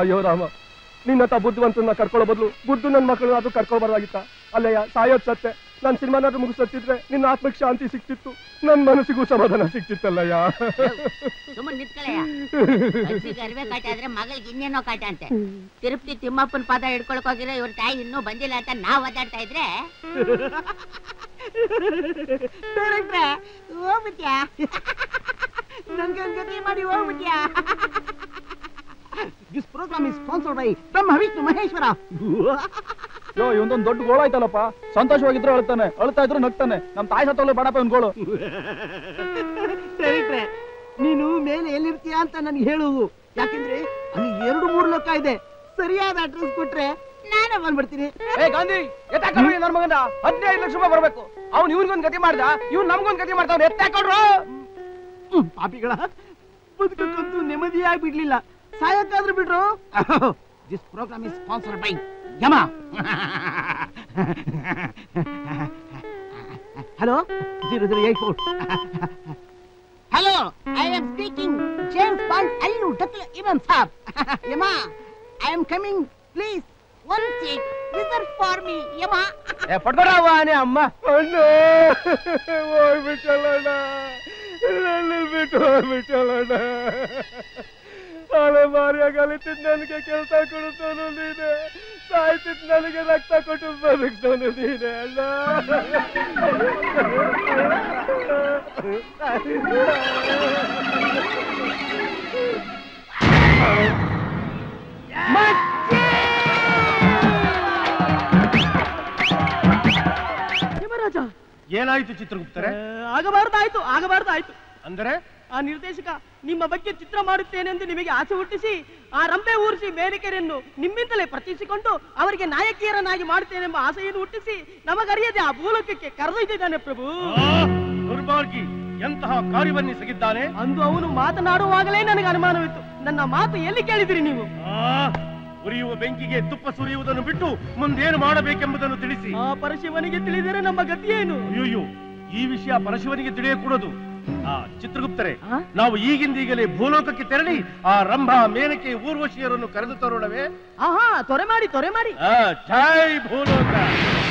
ಅಯ್ಯೋ ರಾಮ ನಿನ್ನಂತ ಬುದ್ಧಿವಂತನ ಕರ್ಕೊಳ್ಳೋ ಬದಲು ಬುದ್ಧು ನನ್ನ ಮಕ್ಕಳು ಅದು ಕರ್ಕೊಳ್ಬಾರ್ದಾಗಿತ್ತ ಅಲ್ಲಯ್ಯ ಸಾಯೋದ್ ಸತ್ತೆ ನಾನು ಸಿನಿಮಾನಾದ್ರೂ ಮುಗಿಸತ್ತಿದ್ರೆ ನಿನ್ನ ಆತ್ಮಕ್ಕೆ ಶಾಂತಿ ಸಿಕ್ತಿತ್ತು ನನ್ನ ಮನಸ್ಸಿಗೂ ಸಮಾಧಾನ ಸಿಕ್ತಿತ್ತಲ್ಲಯ್ಯ ಸುಮ್ಮನೆ ನಿಂತ್ಕಳಯ್ಯ ಅಜ್ಜಿಗೆ ಅರಿವೆ ಕಾಟ ಆದ್ರೆ ಮಗಳಿಗೆ ಇನ್ನೇನೋ ಕಾಟ ಅಂತೆ ತಿರುಪತಿ ತಿಮ್ಮಪ್ಪನ ಪಾದ ಹಿಡ್ಕೊಳಕ್ ಹೋಗಿರೋ ಇವ್ರ ತಾಯಿ ಇನ್ನೂ ಬಂದಿಲ್ಲ ಅಂತ ನಾವ್ ಒದ್ದಾಡ್ತಾ ಇದ್ರೆ ಡೈರೆಕ್ಟ್ರೆ ಹೋಗ್ಬಿಟ್ಯಾ ನನ್ಗೆ ಗತಿ ಮಾಡಿ ಹೋಗ್ಬಿಟ್ಯಾ this program is sponsored by Brahma Vishnu Maheshwara ಯೋ ಇವೊಂದೊಂದು ದೊಡ್ಡ ಗೋಳ ಆಯ್ತಲ್ಲಪ್ಪ ಸಂತೋಷವಾಗಿದ್ರು ಅಳ್ತಾನೆ ಅಳ್ತಾ ಇದ್ರು ನಗ್ತಾನೆ ನಮ್ ತಾಯಿ ಸತ್ತೋಗ್ಲಿ ಬೇಡಪ್ಪ ಇವ್ನ್ ಗೋಳು ಡೈರೆಕ್ಟ್ರೆ ನೀನು ಮೇಲೆ ಎಲ್ಲಿರ್ತೀಯ ಅಂತ ನನ್ಗೆ ಹೇಳು ಯಾಕೆಂದ್ರೆ ಅಲ್ಲಿ ಎರಡು ಮೂರು ಲೋಕ ಇದೆ ಸರಿಯಾದ ಅಡ್ರೆಸ್ ಕೊಟ್ರೆ ನಾನೇ ಬಂದ್ಬಿಡ್ತೀನಿ ಏ ಗಾಂಧಿ ಎತ್ತಾಕೊಂಡ್ರಿ ನನ್ ಮಗನ ಹದಿನೈದು ಲಕ್ಷ ರೂಪಾಯಿ ಬರ್ಬೇಕು ಅವ್ನು ಇವ್ನಿಗೊಂದ್ ಗತಿ ಮಾಡ್ದ ಇವ್ನು ನಮ್ಗೊಂದ್ ಗತಿ ಮಾಡ್ತಾವ್ನು ಎತ್ತಾಕೊಂಡ್ರು ಹ್ಮ್, ಪಾಪಿಗಳ ಬದುಕಕ್ಕಂತೂ ನೆಮ್ಮದಿಯಾಗಿ ಬಿಡ್ಲಿಲ್ಲ ಸಾಯಕ್ಕಾದ್ರೂ ಬಿಡ್ರು this program is sponsored by Yama hello zero zero eight four hello I am speaking James Bond ಅಲ್ಲು ಡಕ್ಲ ಇವನ್ ಸಾಬ್ Yama I am coming please one seat reserve for me Yama ಏ ಪಡ್ಕೊಡವ ಅಮ್ಮ ಅಣ್ಣ ಹೋಗ್ಬಿಟ್ಟಲ್ಲಣ್ಣ ನನ್ನ ಬಿಟ್ಟು ಹೋಗ್ಬಿಟ್ಟಲ್ಲಣ್ಣ ಹಳೆ ಮಾರಿಯಾಗಲಿತ್ತಿದ್ ನನಗೆ ಕೆಲಸ ಕೊಡುತ್ತವನು ನೀನೆ ಸಾಯ್ತಿದ್ ನನಗೆ ರಕ್ತ ಕೊಟ್ಟು ಬದುಕ್ತವನು ನೀನೆ ಅಣ್ಣ ಯಮರಾಜ ಏನಾಯ್ತು ಚಿತ್ರಗುಪ್ತರೆ ಆಗಬಾರ್ದಾಯ್ತು ಆಗಬಾರ್ದಾಯ್ತು ಅಂದರೆ ಆ ನಿರ್ದೇಶಕ ನಿಮ್ಮ ಬಗ್ಗೆ ಚಿತ್ರ ಮಾಡುತ್ತೇನೆಂದು ನಿಮಗೆ ಆಸೆ ಹುಟ್ಟಿಸಿ ಆ ರಂಬೆ ಊರಿಸಿ ಮೇಲಿಕೆರೆಯನ್ನು ನಿಮ್ಮಿಂದಲೇ ಪ್ರತಿಸಿಕೊಂಡು ಅವರಿಗೆ ನಾಯಕಿಯರನ್ನಾಗಿ ಮಾಡುತ್ತೇನೆಂಬ ಆಸೆಯನ್ನು ಹುಟ್ಟಿಸಿ ನಮಗರಿಯದೆ ಆ ಭೂಲೋಕಕ್ಕೆ ಕರೆದೊಯ್ದಿದ್ದಾನೆ ಪ್ರಭು ದುರ್ಮಾರ್ಗಿ ಎಂತಹ ಕಾರ್ಯವನ್ನಿಸಗಿದ್ದಾನೆ ಅಂದು ಅವನು ಮಾತನಾಡುವಾಗಲೇ ನನಗೆ ಅನುಮಾನವಿತ್ತು ನನ್ನ ಮಾತು ಎಲ್ಲಿ ಕೇಳಿದಿರಿ ನೀವು ಉರಿಯುವ ಬೆಂಕಿಗೆ ತುಪ್ಪ ಸುರಿಯುವುದನ್ನು ಬಿಟ್ಟು ಮುಂದೇನು ಮಾಡಬೇಕೆಂಬುದನ್ನು ತಿಳಿಸಿ ಆ ಪರಶಿವನಿಗೆ ತಿಳಿದರೆ ನಮ್ಮ ಗತಿಯೇನು ಅಯ್ಯೋ ಈ ವಿಷಯ ಪರಶಿವನಿಗೆ ತಿಳಿಯಕೂಡದು ಆ ಚಿತ್ರಗುಪ್ತರೆ ಆ? ನಾವು ಈಗಿಂದೀಗಲೇ ಭೂಲೋಕಕ್ಕೆ ತೆರಳಿ ಆ ರಂಭ ಮೇನಕೆ ಊರ್ವಶಿಯರನ್ನು ಕರೆದು ತರೋಣವೇ ಆಹಾ ತೊರೆ ಮಾಡಿ ತೊರೆ ಮಾಡಿ ಆ, ಜೈ ಭೂಲೋಕ